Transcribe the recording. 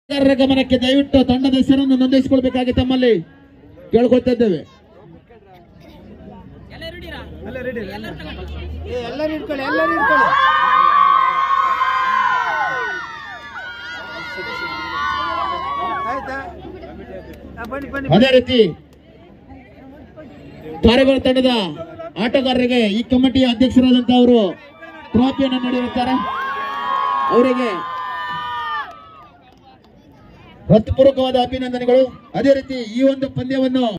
ಆಟಗಾರರ ಗಮನಕ್ಕೆ ದಯವಿಟ್ಟು ತಂಡದ ಹೆಸರನ್ನು ನೋಂದಾಯಿಸಿಕೊಳ್ಬೇಕಾಗಿ ತಮ್ಮಲ್ಲಿ ಕೇಳ್ಕೊಳ್ತಾ ಇದ್ದೇವೆ ಎಲ್ಲರೂ ಇಟ್ಕೊಳ್ಳಿ ಎಲ್ಲರೂ ಇಟ್ಕೊಳ್ಳಿ ಆಯ್ತಾ ಆ, ಬನ್ನಿ ಬನ್ನಿ ಅದೇ ರೀತಿ ಪಾರಿವಾಳ ತಂಡದ ಆಟಗಾರರಿಗೆ ಈ ಕಮಿಟಿಯ ಅಧ್ಯಕ್ಷರಾದಂತಹ ಅವರು ಟ್ರೋಫಿಯನ್ನು ನೀಡಿರುತ್ತಾರೆ ಅವರಿಗೆ ಹೃತ್ಪೂರ್ವಕವಾದ ಅಭಿನಂದನೆಗಳು ಅದೇ ರೀತಿ ಈ ಒಂದು ಪಂದ್ಯವನ್ನು